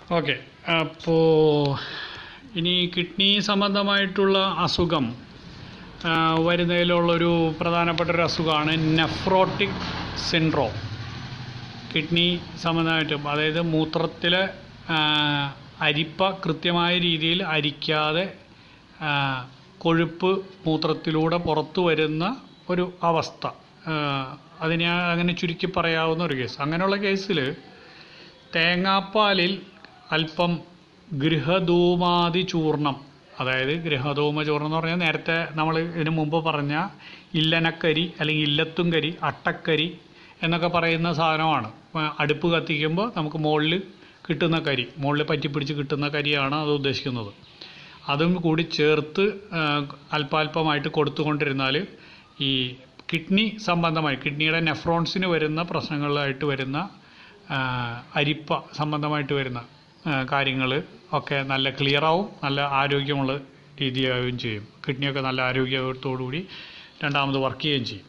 okay അപ്പോൾ ഇനി kidney സംബന്ധമായിട്ടുള്ള അസുഖം ആ, വരുന്നതിലുള്ളൊരു പ്രധാനപ്പെട്ട ഒരു അസുഖമാണ് നെഫ്രോട്ടിക് സിൻഡ്രോം കിഡ്നി സംബന്ധമായിട്ട് അതായത് മൂത്രത്തിലെ ആ, അരിപ്പ കൃത്യമായ രീതിയിൽ അരിക്കാതെ ആ, കൊഴുപ്പ് മൂത്രത്തിലൂടെ പുറത്തു വരുന്ന ഒരു അവസ്ഥ ആ, അതിനെ അങ്ങനെ ചുരുക്കി പറയാവുന്ന ഒരു കേസ് അങ്ങനെയുള്ള കേസിൽ തേങ്ങാപ്പാലിൽ അല്പം ഗൃഹധൂമാതി ചൂർണം അതായത് ഗൃഹധൂമ ചൂർണം എന്ന് പറഞ്ഞാൽ നേരത്തെ നമ്മൾ ഇതിനു മുമ്പ് പറഞ്ഞ ഇല്ലനക്കരി അല്ലെങ്കിൽ ഇല്ലത്തും കരി അട്ടക്കരി എന്നൊക്കെ പറയുന്ന സാധനമാണ് ആ, അടുപ്പ് കത്തിക്കുമ്പോൾ നമുക്ക് മുകളിൽ കിട്ടുന്ന കരി മുകളിൽ പറ്റിപ്പിടിച്ച് കിട്ടുന്ന കരിയാണ് അത് ഉദ്ദേശിക്കുന്നത് അതും കൂടി ചേർത്ത് ആ, അല്പാൽപമായിട്ട് കൊടുത്തുകൊണ്ടിരുന്നാൽ ഈ കിഡ്നി സംബന്ധമായി കിഡ്നിയുടെ നെഫ്രോൺസിന് വരുന്ന പ്രശ്നങ്ങളായിട്ട് വരുന്ന ആ, അരിപ്പ സംബന്ധമായിട്ട് വരുന്ന കാര്യങ്ങൾ ഒക്കെ നല്ല ക്ലിയർ ആവും നല്ല ആരോഗ്യമുള്ള രീതിയാവുകയും ചെയ്യും കിഡ്നിയൊക്കെ നല്ല ആരോഗ്യത്തോടു കൂടി രണ്ടാമത് വർക്ക് ചെയ്യുകയും ചെയ്യും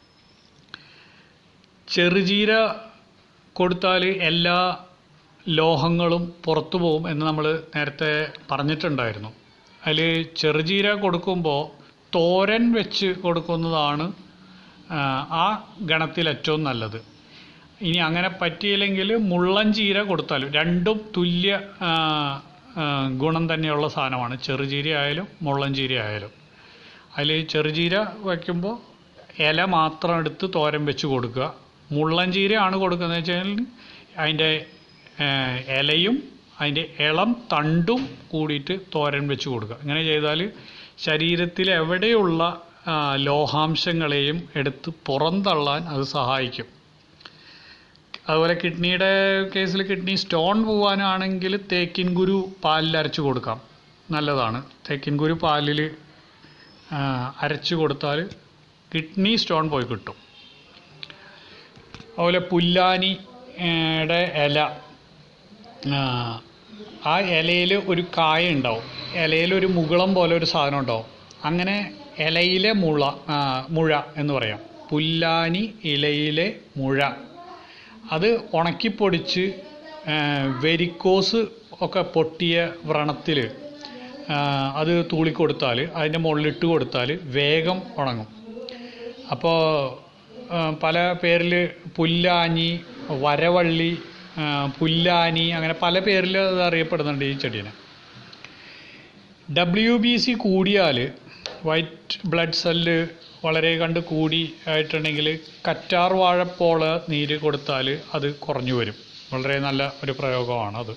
ചെറുചീര കൊടുത്താൽ എല്ലാ ലോഹങ്ങളും പുറത്തു പോകും എന്ന് നമ്മൾ നേരത്തെ പറഞ്ഞിട്ടുണ്ടായിരുന്നു അതിൽ ചെറുചീര കൊടുക്കുമ്പോൾ തോരൻ വെച്ച് കൊടുക്കുന്നതാണ് ആ, ആ ഗണത്തിൽ ഏറ്റവും നല്ലത് ഇനി അങ്ങനെ പറ്റിയില്ലെങ്കിൽ മുള്ളൻ ചീര കൊടുത്താലും രണ്ടും തുല്യ ആ, ആ, ഗുണം തന്നെയുള്ള സാധനമാണ് ചെറുചീര ആയാലും മുള്ളൻ ചീര ആയാലും അതിൽ ചെറുചീര വയ്ക്കുമ്പോൾ ഇല മാത്രം എടുത്ത് തോരൻ വെച്ച് കൊടുക്കുക മുള്ളൻ ചീരയാണ് കൊടുക്കുന്നത് വെച്ചാൽ അതിൻ്റെ ഏഹ്, ഇലയും അതിൻ്റെ ഇളം തണ്ടും കൂടിയിട്ട് തോരൻ വെച്ച് കൊടുക്കുക ഇങ്ങനെ ചെയ്താൽ ശരീരത്തിൽ എവിടെയുള്ള ആ, ലോഹാംശങ്ങളെയും എടുത്ത് പുറന്തള്ളാൻ അത് സഹായിക്കും അതുപോലെ കിഡ്നിയുടെ കേസിൽ കിഡ്നി സ്റ്റോൺ പോവാനാണെങ്കിൽ തേക്കിൻ കുരു പാലിൽ അരച്ച് കൊടുക്കാം നല്ലതാണ് തേക്കിൻ കുരു പാലിൽ അരച്ച് കൊടുത്താൽ കിഡ്നി സ്റ്റോൺ പോയി കിട്ടും അതുപോലെ പുല്ലാനിയുടെ ഇല ആ, ആ ഇലയിൽ ഒരു കായ ഉണ്ടാവും ഇലയിൽ ഒരു മുകുളം പോലെ ഒരു സാധനം ഉണ്ടാവും അങ്ങനെ ഇലയിലെ മുള ആ, മുഴ എന്ന് പറയാം പുല്ലാനി ഇലയിലെ മുഴ അത് ഉണക്കിപ്പൊടിച്ച് ആ, വെരിക്കോസ് ഒക്കെ പൊട്ടിയ വ്രണത്തിൽ അത് തൂളിക്കൊടുത്താൽ അതിൻ്റെ മുകളിലിട്ട് കൊടുത്താൽ വേഗം ഉണങ്ങും അപ്പോൾ പല പേരിൽ പുല്ലാനി വരവള്ളി ആ, പുല്ലാനി അങ്ങനെ പല പേരിൽ അത് അറിയപ്പെടുന്നുണ്ട് ഈ ചെടീനെ ഡബ്ല്യു ബി സി കൂടിയാൽ വൈറ്റ് ബ്ലഡ് സെല്ല് വളരെ കണ്ട് കൂടി ആയിട്ടുണ്ടെങ്കിൽ കറ്റാർ വാഴപ്പോള നീര് കൊടുത്താൽ അത് കുറഞ്ഞു വരും വളരെ നല്ല ഒരു പ്രയോഗമാണ് അത്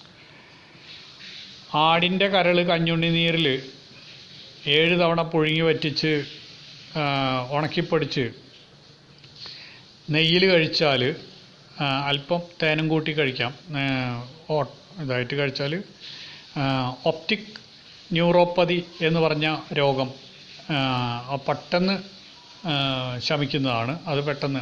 ആടിൻ്റെ കരൾ കഞ്ഞുണ്ണി നീരിൽ ഏഴ് തവണ പുഴുങ്ങി വറ്റിച്ച് ആ, ഉണക്കിപ്പൊടിച്ച് നെയ്യിൽ കഴിച്ചാൽ അല്പം തേനും കൂട്ടി കഴിക്കാം ആ, ഓ- ഇതായിട്ട് കഴിച്ചാൽ ഒപ്റ്റിക് ന്യൂറോപ്പതി എന്ന് പറഞ്ഞ രോഗം ആ, ആ പെട്ടെന്ന് ആ, ശമിക്കുന്നതാണ് അത് പെട്ടെന്ന്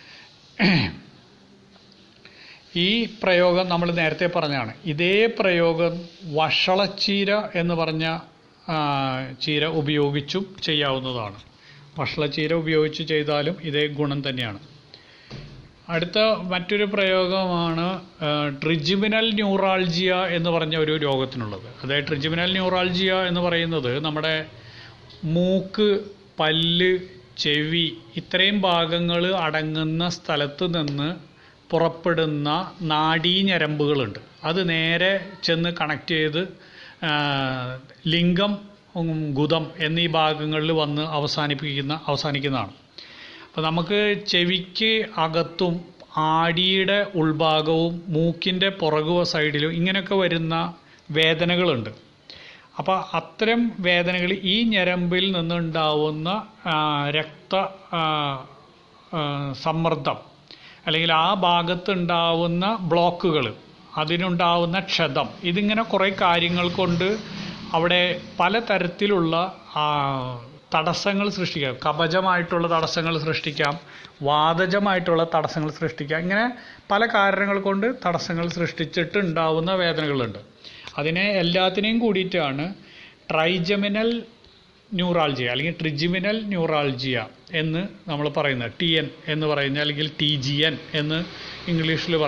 ഈ പ്രയോഗം നമ്മൾ നേരത്തെ പറഞ്ഞാണ് ഇതേ പ്രയോഗം വഷളച്ചീര എന്ന് പറഞ്ഞ ആ, ചീര ഉപയോഗിച്ചും ചെയ്യാവുന്നതാണ് വഷളച്ചീര ഉപയോഗിച്ച് ചെയ്താലും ഇതേ ഗുണം തന്നെയാണ് അടുത്ത മറ്റൊരു പ്രയോഗമാണ് ട്രിജിമിനൽ ന്യൂറാൾജിയ എന്ന് പറഞ്ഞ ഒരു രോഗത്തിനുള്ളത് അതായത് ട്രിജിമിനൽ ന്യൂറാൾജിയ എന്ന് പറയുന്നത് നമ്മുടെ മൂക്ക് പല്ല് ചെവി ഇത്രയും ഭാഗങ്ങൾ അടങ്ങുന്ന സ്ഥലത്ത് നിന്ന് പുറപ്പെടുന്ന നാഡീഞരമ്പുകളുണ്ട് അത് നേരെ ചെന്ന് കണക്ട് ചെയ്ത് ആ, ലിംഗം ഉം, ഗുദം എന്നീ ഭാഗങ്ങളിൽ വന്ന് അവസാനിപ്പിക്കുന്ന അവസാനിക്കുന്നതാണ് അപ്പോൾ നമുക്ക് ചെവിക്ക് അകത്തും ആടിയുടെ ഉൾഭാഗവും മൂക്കിൻ്റെ പുറകു സൈഡിലും ഇങ്ങനെയൊക്കെ വരുന്ന വേദനകളുണ്ട് അപ്പോൾ അത്തരം വേദനകൾ ഈ ഞരമ്പിൽ നിന്നുണ്ടാവുന്ന ആ, രക്ത ആ, ആ, സമ്മർദ്ദം അല്ലെങ്കിൽ ആ ഭാഗത്തുണ്ടാവുന്ന ബ്ലോക്കുകൾ അതിനുണ്ടാവുന്ന ക്ഷതം ഇതിങ്ങനെ കുറേ കാര്യങ്ങൾ കൊണ്ട് അവിടെ പലതരത്തിലുള്ള ആ, തടസ്സങ്ങൾ സൃഷ്ടിക്കാം കവചമായിട്ടുള്ള തടസ്സങ്ങൾ സൃഷ്ടിക്കാം വാതജമായിട്ടുള്ള തടസ്സങ്ങൾ സൃഷ്ടിക്കാം ഇങ്ങനെ പല കാരണങ്ങൾ കൊണ്ട് തടസ്സങ്ങൾ സൃഷ്ടിച്ചിട്ട് ഉണ്ടാവുന്ന വേദനകളുണ്ട് അതിനെ എല്ലാത്തിനെയും കൂടിയിട്ടാണ് ട്രൈജമിനൽ ന്യൂറാൾജിയ അല്ലെങ്കിൽ ട്രിജിമിനൽ ന്യൂറാൾജിയ എന്ന് നമ്മൾ പറയുന്നത് ടി എൻ എന്ന് പറയുന്നത് അല്ലെങ്കിൽ ടി ജി എൻ എന്ന് ഇംഗ്ലീഷിൽ പറയുന്നു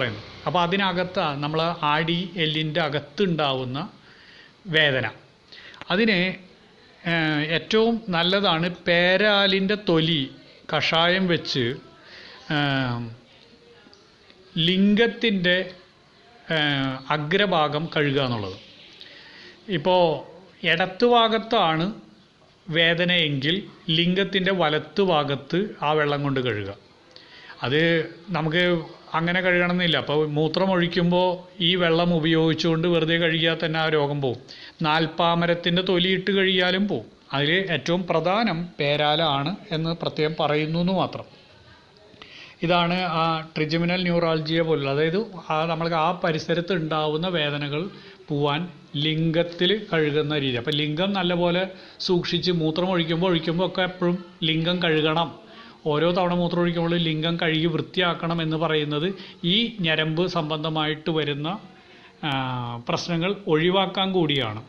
അപ്പോൾ അതിനകത്ത് നമ്മൾ ആടി എല്ലിൻ്റെ അകത്തുണ്ടാവുന്ന വേദന അതിന് ഏഹ്, ഏറ്റവും നല്ലതാണ് പേരാലിൻ്റെ തൊലി കഷായം വെച്ച് ഏഹ്, ലിംഗത്തിൻ്റെ ഏഹ്, അഗ്രഭാഗം കഴുകുക എന്നുള്ളത് ഇപ്പോൾ ഇടത്ത് ഭാഗത്താണ് വേദനയെങ്കിൽ ലിംഗത്തിൻ്റെ വലത്ത് ഭാഗത്ത് ആ വെള്ളം കൊണ്ട് കഴുകുക അത് നമുക്ക് അങ്ങനെ കഴുകണമെന്നില്ല അപ്പോൾ മൂത്രം ഒഴിക്കുമ്പോൾ ഈ വെള്ളം ഉപയോഗിച്ചുകൊണ്ട് വെറുതെ കഴുകിയാൽ തന്നെ ആ രോഗം പോവും നാൽപ്പാമരത്തിൻ്റെ തൊലിയിട്ട് കഴിയാലും പോവും അതിൽ ഏറ്റവും പ്രധാനം പേരാലാണ് എന്ന് പ്രത്യേകം പറയുന്നു എന്ന് മാത്രം ഇതാണ് ആ ട്രിജമിനൽ ന്യൂറാൾജിയ പോലുള്ള അതായത് ആ നമ്മൾക്ക് ആ പരിസരത്ത് ഉണ്ടാവുന്ന വേദനകൾ പോവാൻ ലിംഗത്തിൽ കഴുകുന്ന രീതി അപ്പം ലിംഗം നല്ലപോലെ സൂക്ഷിച്ച് മൂത്രം ഒഴിക്കുമ്പോൾ ഒഴിക്കുമ്പോൾ ഒക്കെ എപ്പോഴും ലിംഗം കഴുകണം ഓരോ തവണ മൂത്രം ഒഴിക്കുമ്പോൾ ലിംഗം കഴുകി വൃത്തിയാക്കണം എന്ന് പറയുന്നത് ഈ ഞരമ്പ് സംബന്ധമായിട്ട് വരുന്ന ആ, പ്രശ്നങ്ങൾ ഒഴിവാക്കാൻ കൂടിയാണ്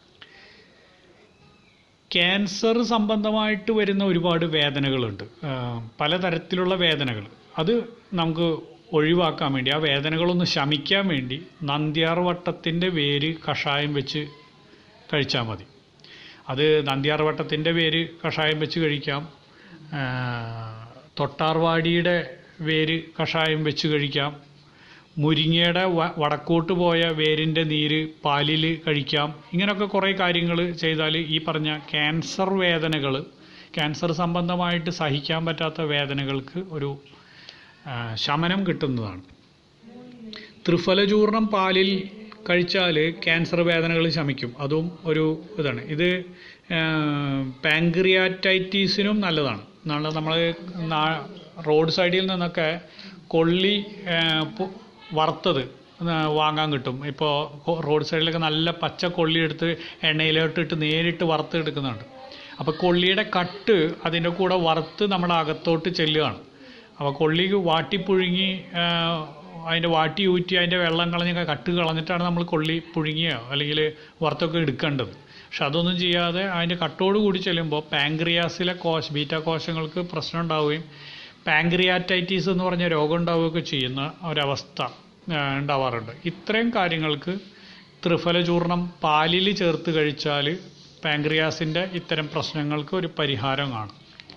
ക്യാൻസർ സംബന്ധമായിട്ട് വരുന്ന ഒരുപാട് വേദനകളുണ്ട് ആ, പലതരത്തിലുള്ള വേദനകൾ അത് നമുക്ക് ഒഴിവാക്കാൻ വേണ്ടി ആ വേദനകളൊന്ന് ശമിക്കാൻ വേണ്ടി നന്ദ്യാർ വട്ടത്തിൻ്റെ വേര് കഷായം വെച്ച് കഴിച്ചാൽ മതി അത് നന്ദ്യാർ വട്ടത്തിൻ്റെ വേര് കഷായം വെച്ച് കഴിക്കാം ആ, തൊട്ടാർവാടിയുടെ വേര് കഷായം വെച്ച് കഴിക്കാം മുരിങ്ങയുടെ വ- വടക്കോട്ട് പോയ വേരിൻ്റെ നീര് പാലിൽ കഴിക്കാം ഇങ്ങനെയൊക്കെ കുറേ കാര്യങ്ങൾ ചെയ്താൽ ഈ പറഞ്ഞ ക്യാൻസർ വേദനകൾ ക്യാൻസർ സംബന്ധമായിട്ട് സഹിക്കാൻ പറ്റാത്ത വേദനകൾക്ക് ഒരു ആ, ശമനം കിട്ടുന്നതാണ് ത്രിഫലചൂർണം പാലിൽ കഴിച്ചാൽ ക്യാൻസർ വേദനകൾ ശമിക്കും അതും ഒരു ഇതാണ് ഇത് പാങ്ക്രിയാറ്റൈറ്റീസിനും നല്ലതാണ് നാളെ നമ്മൾ റോഡ് സൈഡിൽ നിന്നൊക്കെ കൊള്ളി ആ, പു- വറുത്തത് ആ, വാങ്ങാൻ കിട്ടും ഇപ്പോൾ റോഡ് സൈഡിലൊക്കെ നല്ല പച്ച കൊള്ളി എടുത്ത് എണ്ണയിലോട്ടിട്ട് നേരിട്ട് വറുത്ത് എടുക്കുന്നുണ്ട് അപ്പോൾ കൊള്ളിയുടെ കട്ട് അതിൻ്റെ കൂടെ വറുത്ത് നമ്മുടെ അകത്തോട്ട് ചെല്ലുകയാണ് അപ്പോൾ കൊള്ളി വാട്ടിപ്പുഴുങ്ങി ആ, അതിൻ്റെ വാട്ടി ഊറ്റി അതിൻ്റെ വെള്ളം കളഞ്ഞ് കട്ട് കളഞ്ഞിട്ടാണ് നമ്മൾ കൊള്ളി പുഴുങ്ങിയോ അല്ലെങ്കിൽ വറുത്തൊക്കെ എടുക്കേണ്ടത് പക്ഷെ അതൊന്നും ചെയ്യാതെ അതിൻ്റെ കട്ടോട് കൂടി ചെല്ലുമ്പോൾ പാങ്ക്രിയാസിലെ കോശ ബീറ്റ കോശങ്ങൾക്ക് പ്രശ്നം ഉണ്ടാവുകയും പാങ്ക്രിയാറ്റൈറ്റീസ് എന്ന് പറഞ്ഞ രോഗം ഉണ്ടാവുകയൊക്കെ ചെയ്യുന്ന ഒരവസ്ഥ ആ, ഉണ്ടാവാറുണ്ട് ഇത്രയും കാര്യങ്ങൾക്ക് ത്രിഫല ചൂർണം പാലിൽ ചേർത്ത് കഴിച്ചാൽ പാങ്ക്രിയാസിൻ്റെ ഇത്തരം പ്രശ്നങ്ങൾക്ക് ഒരു പരിഹാരം കാണും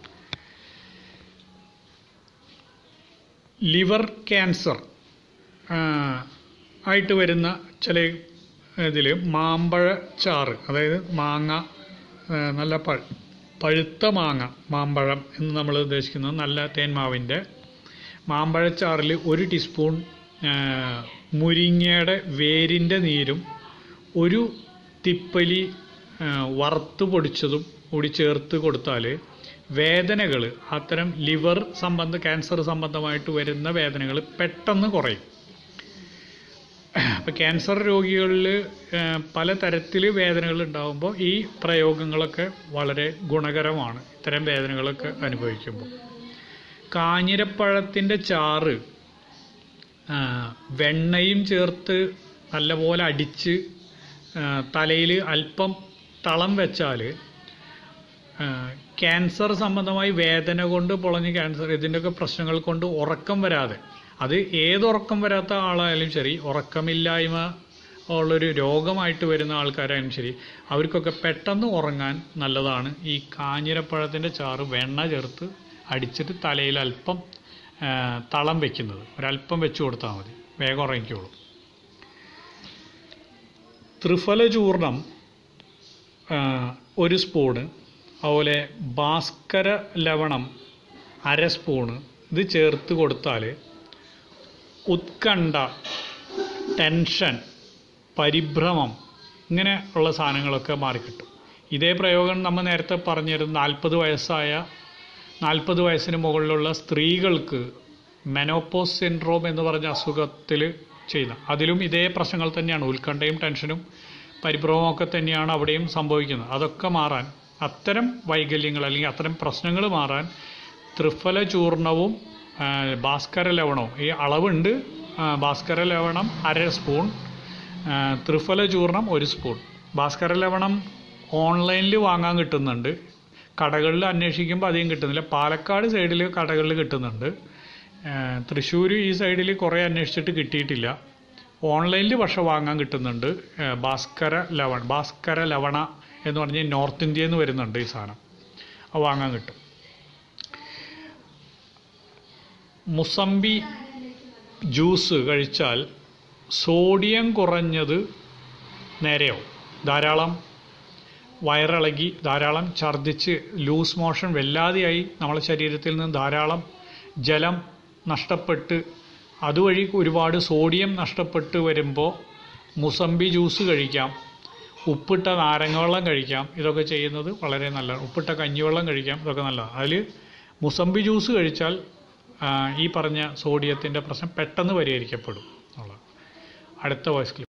ലിവർ ക്യാൻസർ ആ, ആയിട്ട് വരുന്ന ചില ഇതിൽ മാമ്പഴ ചാറ് അതായത് മാങ്ങ ആ, നല്ല പഴ പഴുത്ത മാങ്ങ മാമ്പഴം എന്ന് നമ്മൾ ഉദ്ദേശിക്കുന്നത് നല്ല തേന്മാവിൻ്റെ മാമ്പഴച്ചാറിൽ ഒരു ടീസ്പൂൺ ആ, മുരിങ്ങയുടെ വേരിൻ്റെ നീരും ഒരു തിപ്പലി ആ, വറുത്ത് പൊടിച്ചതും കൂടി ചേർത്ത് കൊടുത്താൽ വേദനകൾ അത്തരം ലിവർ സംബന്ധ ക്യാൻസർ സംബന്ധമായിട്ട് വരുന്ന വേദനകൾ പെട്ടെന്ന് കുറയും അപ്പോൾ ക്യാൻസർ രോഗികളിൽ പലതരത്തിൽ വേദനകൾ ഉണ്ടാകുമ്പോൾ ഈ പ്രയോഗങ്ങളൊക്കെ വളരെ ഗുണകരമാണ് ഇത്തരം വേദനകളൊക്കെ അനുഭവിക്കുമ്പോൾ കാഞ്ഞിരപ്പഴത്തിൻ്റെ ചാറ് ആ, വെണ്ണയും ചേർത്ത് നല്ലപോലെ അടിച്ച് തലയിൽ അല്പം തളം വെച്ചാൽ ക്യാൻസർ സംബന്ധമായി വേദന കൊണ്ട് പൊളഞ്ഞ് ക്യാൻസർ ഇതിൻ്റെയൊക്കെ പ്രശ്നങ്ങൾ കൊണ്ട് ഉറക്കം വരാതെ അത് ഏത് ഉറക്കം വരാത്ത ആളായാലും ശരി ഉറക്കമില്ലായ്മ ഉള്ളൊരു രോഗമായിട്ട് വരുന്ന ആൾക്കാരായാലും ശരി അവർക്കൊക്കെ പെട്ടെന്ന് ഉറങ്ങാൻ നല്ലതാണ് ഈ കാഞ്ഞിരപ്പഴത്തിൻ്റെ ചാറ് വെണ്ണ ചേർത്ത് അടിച്ചിട്ട് തലയിൽ അല്പം ആ, തളം വെക്കുന്നത് ഒരല്പം വെച്ച് കൊടുത്താൽ മതി വേഗം ഉറങ്ങിക്കോളും ത്രിഫല ചൂർണം ആ, ഒരു സ്പൂണ് അതുപോലെ ഭാസ്കര ലവണം അര സ്പൂണ് ഇത് ചേർത്ത് കൊടുത്താൽ ഉത്കണ്ഠ ടെൻഷൻ പരിഭ്രമം ഇങ്ങനെ ഉള്ള സാധനങ്ങളൊക്കെ മാറിക്കിട്ടും ഇതേ പ്രയോഗം നമ്മൾ നേരത്തെ പറഞ്ഞിരുന്നു നാൽപ്പത് വയസ്സായ നാൽപ്പത് വയസ്സിന് മുകളിലുള്ള സ്ത്രീകൾക്ക് മെനോപ്പോസ് സിൻഡ്രോം എന്ന് പറഞ്ഞ അസുഖത്തിൽ ചെയ്യുന്ന അതിലും ഇതേ പ്രശ്നങ്ങൾ തന്നെയാണ് ഉത്കണ്ഠയും ടെൻഷനും പരിഭ്രമവും ഒക്കെ തന്നെയാണ് അവിടെയും സംഭവിക്കുന്നത് അതൊക്കെ മാറാൻ അത്തരം വൈകല്യങ്ങൾ അല്ലെങ്കിൽ അത്തരം പ്രശ്നങ്ങൾ മാറാൻ ത്രിഫല ചൂർണവും ആ, ഭാസ്കര ലവണവും ഈ അളവുണ്ട് ആ, ഭാസ്കര ലവണം അര സ്പൂൺ ആ, ത്രിഫല ചൂർണം ഒരു സ്പൂൺ ഭാസ്കര ലവണം ഓൺലൈനിൽ വാങ്ങാൻ കിട്ടുന്നുണ്ട് കടകളിൽ അന്വേഷിക്കുമ്പോൾ അധികം കിട്ടുന്നില്ല പാലക്കാട് സൈഡിൽ കടകളിൽ കിട്ടുന്നുണ്ട് തൃശ്ശൂർ ഈ സൈഡിൽ കുറേ അന്വേഷിച്ചിട്ട് കിട്ടിയിട്ടില്ല ഓൺലൈനിൽ പക്ഷെ വാങ്ങാൻ കിട്ടുന്നുണ്ട് ഏ, ഭാസ്കര ലവൺ ഭാസ്കര ലവണ എന്ന് പറഞ്ഞ് നോർത്ത് ഇന്ത്യയിൽ നിന്ന് വരുന്നുണ്ട് ഈ സാധനം അത് വാങ്ങാൻ കിട്ടും മുസമ്പി ജ്യൂസ് കഴിച്ചാൽ സോഡിയം കുറഞ്ഞത് നേരെയാവും ധാരാളം വയറിളകി ധാരാളം ഛർദ്ദിച്ച് ലൂസ് മോഷൻ വല്ലാതെയായി നമ്മളെ ശരീരത്തിൽ നിന്ന് ധാരാളം ജലം നഷ്ടപ്പെട്ട് അതുവഴി ഒരുപാട് സോഡിയം നഷ്ടപ്പെട്ട് വരുമ്പോൾ മുസമ്പി ജ്യൂസ് കഴിക്കാം ഉപ്പിട്ട നാരങ്ങവെള്ളം കഴിക്കാം ഇതൊക്കെ ചെയ്യുന്നത് വളരെ നല്ലതാണ് ഉപ്പിട്ട കഞ്ഞിവെള്ളം കഴിക്കാം ഇതൊക്കെ നല്ലതാണ് അതിൽ മുസമ്പി ജ്യൂസ് കഴിച്ചാൽ ആ, ഈ പറഞ്ഞ സോഡിയത്തിൻ്റെ പ്രശ്നം പെട്ടെന്ന് പരിഹരിക്കപ്പെടും എന്നുള്ളതാണ് അടുത്ത വോയിസ് ക്ലിപ്പ്